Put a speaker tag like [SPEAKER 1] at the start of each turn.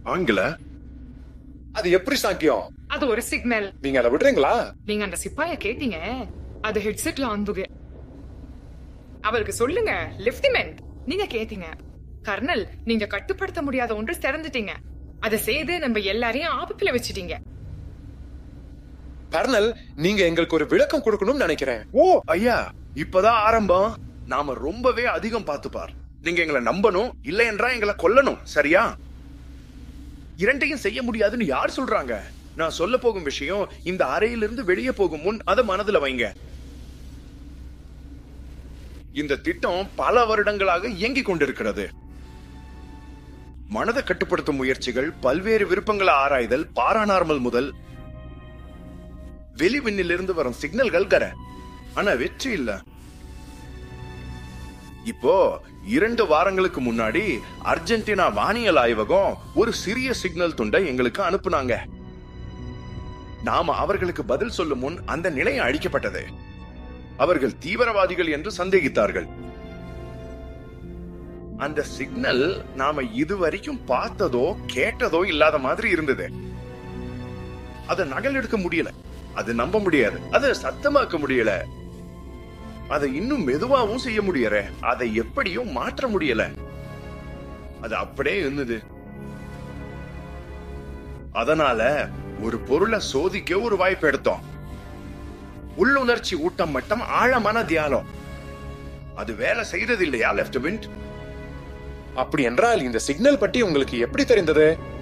[SPEAKER 1] ஆங்கில அது எப்படி சாக்கியம்
[SPEAKER 2] அது ஒரு சிக்னல்
[SPEAKER 1] நீங்க அதை விடுறீங்களா
[SPEAKER 2] நீங்க அந்த சிப்பாய கேட்டீங்க அது ஹெட்செட்ல அன்புக அவருக்கு சொல்லுங்க லெப்டினன்ட் நீங்க கேட்டீங்க கர்னல் நீங்க கட்டுப்படுத்த முடியாத ஒன்று திறந்துட்டீங்க அதை செய்து நம்ம எல்லாரையும் ஆபத்துல வச்சிட்டீங்க
[SPEAKER 1] கர்னல் நீங்க எங்களுக்கு ஒரு விளக்கம் கொடுக்கணும்னு நினைக்கிறேன்
[SPEAKER 3] ஓ ஐயா இப்பதான் ஆரம்பம் நாம ரொம்பவே அதிகம் பார்த்துப்பார் நீங்க எங்களை நம்பணும் இல்லை என்றா எங்களை கொல்லணும் சரியா இரண்டையும் செய்ய முடியாதுன்னு யார் சொல்றாங்க நான் சொல்ல போகும் விஷயம் இந்த அறையிலிருந்து வெளியே போகும் முன் அதை மனதுல வைங்க இந்த திட்டம் பல வருடங்களாக இயங்கிக் கொண்டிருக்கிறது மனதை கட்டுப்படுத்தும் முயற்சிகள் பல்வேறு விருப்பங்களை ஆராய்தல் பாராநார்மல் முதல் வெளிவிண்ணிலிருந்து வரும் சிக்னல்கள் கர ஆனா வெற்றி இல்ல இப்போ இரண்டு வாரங்களுக்கு முன்னாடி அர்ஜென்டினா வானியல் ஆய்வகம் ஒரு சிறிய சிக்னல் துண்டை எங்களுக்கு அனுப்புனாங்க நாம அவர்களுக்கு பதில் சொல்லும் முன் அந்த நிலையம் அழிக்கப்பட்டது அவர்கள் தீவிரவாதிகள் என்று சந்தேகித்தார்கள் அந்த சிக்னல் நாம இதுவரைக்கும் பார்த்ததோ கேட்டதோ இல்லாத மாதிரி இருந்தது அதை நகல் எடுக்க முடியல அது நம்ப முடியாது அதை சத்தமாக்க முடியல அதை இன்னும் மெதுவாவும் செய்ய முடியற அதை எப்படியும் மாற்ற முடியல அது அப்படியே இருந்தது அதனால ஒரு பொருளை சோதிக்க ஒரு வாய்ப்பு எடுத்தோம் உள்ளுணர்ச்சி ஊட்டம் மட்டும் ஆழமான தியானம் அது வேலை செய்யறது இல்லையா லெப்டினன்ட்
[SPEAKER 1] அப்படி என்றால் இந்த சிக்னல் பற்றி உங்களுக்கு எப்படி தெரிந்தது